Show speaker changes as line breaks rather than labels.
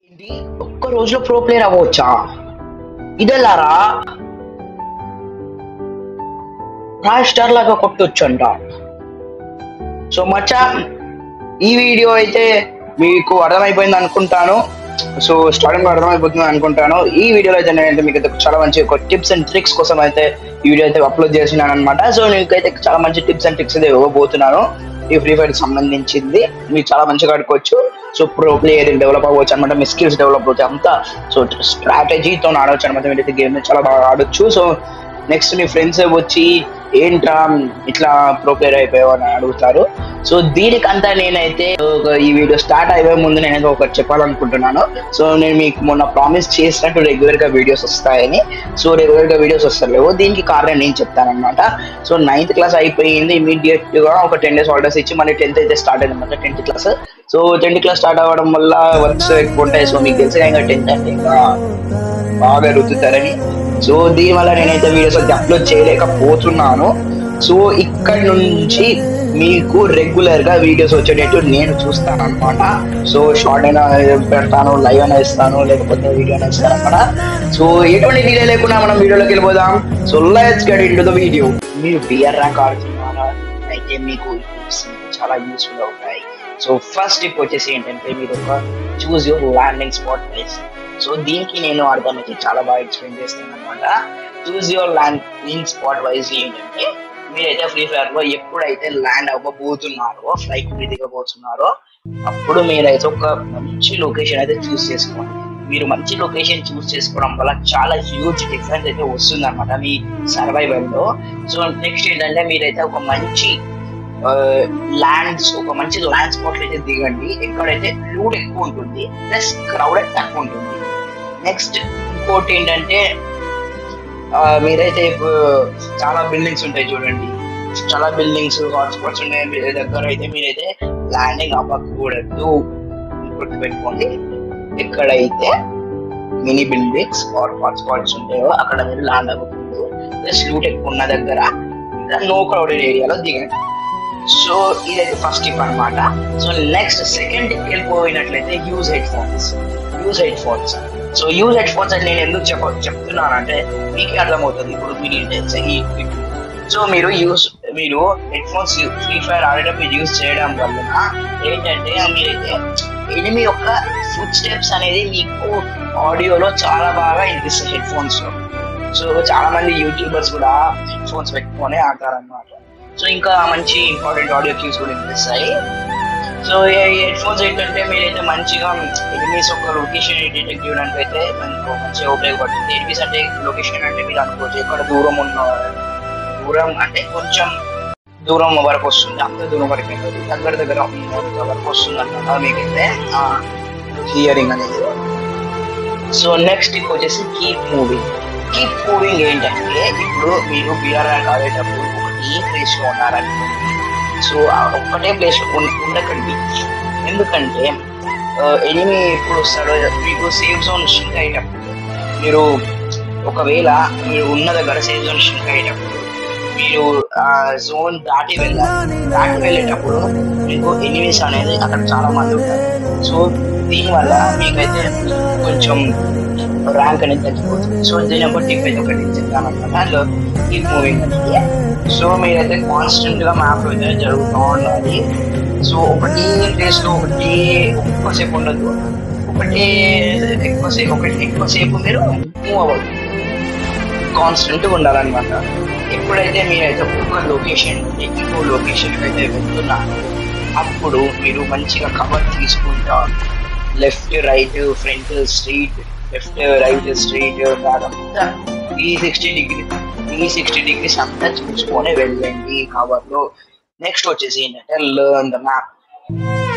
ఇది ఒక్క రోజులో ప్రో ప్లేయర్ అవ్వచ్చా ఇదెల్లారా రాయల్ స్టార్ లాగా కొట్టొచ్చు అంట సో మచ్చా ఈ వీడియో అయితే మీకు అర్థమైపోయింది అనుకుంటాను సో స్టార్టింగ్ లో అర్థమైపోతుంది అనుకుంటాను ఈ వీడియోలో అయితే నేనైతే మీకు అయితే చాలా మంచి ఒక టిప్స్ అండ్ ట్రిక్స్ కోసం అయితే ఈ వీడియో అయితే అప్లోడ్ చేసినాను అనమాట సో నీకైతే చాలా మంచి టిప్స్ అండ్ ట్రిక్స్ అయితే ఇవ్వబోతున్నాను ఈ ఫ్రీ ఫైర్ సంబంధించింది మీరు చాలా మంచిగా ఆడుకోవచ్చు సో ప్రో ప్లేయర్ డెవలప్ అవ్వచ్చు అనమాట మీ స్కిల్స్ డెవలప్ అవుతాయి అంతా సో స్ట్రాటజీతో ఆడవచ్చు అనమాట మీరైతే గేమ్ చాలా బాగా ఆడొచ్చు సో నెక్స్ట్ మీ ఫ్రెండ్స్ వచ్చి ఏంట్రా ఇట్లా ప్రో ప్లేయర్ అయిపోయావు అని అడుగుతారు సో దీనికంతా నేనైతే ఒక ఈ వీడియో స్టార్ట్ అయిపోయే ముందు నేనైతే ఒకటి చెప్పాలనుకుంటున్నాను సో నేను మీకు మొన్న ప్రామిస్ చేసినట్టు రెగ్యులర్ గా వీడియోస్ వస్తాయని సో రెగ్యులర్ గా వీడియోస్ వస్తలేవు దీనికి కారణం నేను చెప్తానమాట సో నైన్త్ క్లాస్ అయిపోయింది ఇమీడియట్ గా ఒక టెన్ డేస్ హాలిడేస్ ఇచ్చి మళ్ళీ టెన్త్ అయితే స్టార్ట్ అయింది అనమాట tenth class so tenth class start అవ్వడం వల్ల వర్క్స్ ఎక్కువ ఉంటాయి సో మీకు తెలిసి ఇంకా టెన్త్ అంటే ఇంకా బాగా రుద్దుతారని సో దీని వల్ల నేనైతే వీడియోస్ అయితే అప్లోడ్ చేయలేకపోతున్నాను సో ఇక్కడ నుంచి మీకు రెగ్యులర్ గా వీడియోస్ వచ్చేటట్టు నేను చూస్తాను అనమాట సో షార్ట్ అయినా పెడతాను లైవ్ అయినా ఇస్తాను లేకపోతే వీడియో అయినా ఇస్తాను అనమాట సో ఎటువంటి డిలే లేకుండా మనం వీడియోలోకి వెళ్ళిపోదాం so let's get into the video మీరు బిఆర్ ర్యాంక్ ఆడుతున్నారా అయితే మీకు ఈ tips చాలా యూస్ఫుల్ అవుతాయి సో ఫస్ట్ టిప్ వచ్చేసి ఏంటంటే మీరు ఒక choose your landing spot place so దీనికి నేను అర్థమైతే చాలా బాగా ఎక్స్ప్లెయిన్ చేస్తాను అనమాట choose your landing spot wise ఏంటంటే మీరైతే ఫ్రీ ఫైర్ లో ఎప్పుడైతే ల్యాండ్ అవ్వబోతున్నారో ఫ్లైట్ మీద దిగబోతున్నారో అప్పుడు మీరైతే ఒక మంచి లొకేషన్ అయితే చూస్ చేసుకోండి మీరు మంచి లొకేషన్ చూస్ చేసుకోవడం వల్ల చాలా హ్యూజ్ డిఫరెన్స్ అయితే వస్తుంది అనమాట మీ సర్వైవల్ లో సో నెక్స్ట్ ఏంటంటే మీరైతే ఒక మంచి ల్యాండ్స్ ఒక మంచి ల్యాండ్ స్పాట్ అయితే దిగండి ఎక్కడైతే లూడ్ ఎక్కువ ఉంటుంది ప్లస్ క్రౌడెడ్ తక్కువ ఉంటుంది నెక్స్ట్ ఇంకోటి ఏంటంటే ఆ, మీరైతే ఇప్పుడు చాలా బిల్డింగ్స్ ఉంటాయి చూడండి చాలా బిల్డింగ్స్ హాట్స్పాట్స్ ఉన్నాయి మీ దగ్గర అయితే మీరైతే ల్యాండింగ్ అవ్వకూడదు గుర్తుపెట్టుకోండి ఎక్కడైతే మినీ బిల్డింగ్స్ ఆర్ హాట్స్పాట్స్ ఉంటాయో అక్కడ మీరు ల్యాండ్ అవ్వకూడదు ప్లస్ లూట్ ఎక్కువ ఉన్న దగ్గర నో క్రౌడెడ్ ఏరియాలో దిగండి సో ఇదైతే ఫస్ట్ టిప్ అన్నమాట సో నెక్స్ట్ సెకండ్ టిప్ వెళ్ళిపోయినట్లయితే use headphones use headphones so use headphones అని నేను ఎందుకు చెప్ప చెప్తున్నానంటే మీకే అర్థమవుతుంది ఇప్పుడు మీరు ఏంటంటే ఈ సో మీరు యూస్ మీరు హెడ్ ఫోన్స్ ఫ్రీ ఫైర్ ఆడేటప్పుడు యూజ్ చేయడం వలన ఏంటంటే మీరైతే ఎనిమి యొక్క ఫుడ్ స్టెప్స్ అనేది మీకు ఆడియోలో చాలా బాగా వినిపిస్తాయి హెడ్ ఫోన్స్ లో సో చాలా మంది యూట్యూబర్స్ కూడా హెడ్ ఫోన్స్ పెట్టుకొని ఆడతారన్నమాట సో ఇంకా మంచి ఇంపార్టెంట్ ఆడియో క్యూస్ కూడా వినిపిస్తాయి సో ఈ హెడ్ ఫోన్స్ ఏంటంటే మీరైతే మంచిగా ఎనిమిస్ ఒక లొకేషన్ డిటెక్ట్ చేయడానికి అయితే మనకు మంచిగా ఉపయోగపడుతుంది ఎనిమిస్ అంటే లొకేషన్ అంటే మీరు అనుకోవచ్చు ఎక్కడ దూరం ఉన్న దూరం అంటే కొంచెం దూరం వరకు వస్తుంది అంత దూరం వరకు ఏం కాదు. దగ్గర దగ్గర ఉన్నంత వరకు వస్తుంది అన్నమాట మీకైతే హియరింగ్ అనేది సో నెక్స్ట్ టిప్ వచ్చేసి కీప్ మూవింగ్ కీప్ మూవింగ్ ఏంటంటే ఇప్పుడు మీరు బీఆర్ ర్యాంక్ ఆడేటప్పుడు ఒకటి ప్లేస్ లో ఉన్నారనుకోండి సో ఆ ఒక్కటే ప్లేస్ ఉండకండి ఎందుకంటే ఎనిమి ఎప్పుడు వస్తాడో మీకు సేఫ్ జోన్ షింక్ అయ్యేటప్పుడు మీరు ఒకవేళ మీరు ఉన్న దగ్గర సేఫ్ జోన్ షింక్ అయ్యేటప్పుడు మీరు ఆ జోన్ దాటి వెళ్ళాలి దాటి వెళ్ళేటప్పుడు మీకు ఎనిమిస్ అనేది అక్కడ చాలా మంది ఉంటారు సో దీనివల్ల మీకైతే కొంచెం ర్యాంక్ అనేది తగ్గిపోతుంది సో దీని ఒక టిప్ అయితే ఒకటి చెప్తాను అనమాట అందులో కీప్ మూవింగ్ అనేది సో మీరైతే కాన్స్టెంట్ గా మ్యాప్ అయితే జరుగుతూ ఉండాలి సో ఒకటి ప్లేస్ లో ఒకటి ఎక్కువసేపు ఉండదు ఒకటి ఎక్కువసేపు ఒకటి ఎక్కువసేపు మీరు మూవ్ అవ్వదు కాన్స్టెంట్ గా ఉండాలన్నమాట ఎప్పుడైతే మీరైతే ఒక లొకేషన్ ఇంకో లొకేషన్ అయితే వెళ్తున్నారు అప్పుడు మీరు మంచిగా కవర్ తీసుకుంటారు left right front street left right street అదంతా ఈ సిక్స్టీ డిగ్రీ ఈ సిక్స్టీ డిగ్రీస్ అంతా చూసుకొని వెళ్ళండి కవర్ లో నెక్స్ట్ వచ్చేసి ఏంటంటే లర్న్ ద మ్యాప్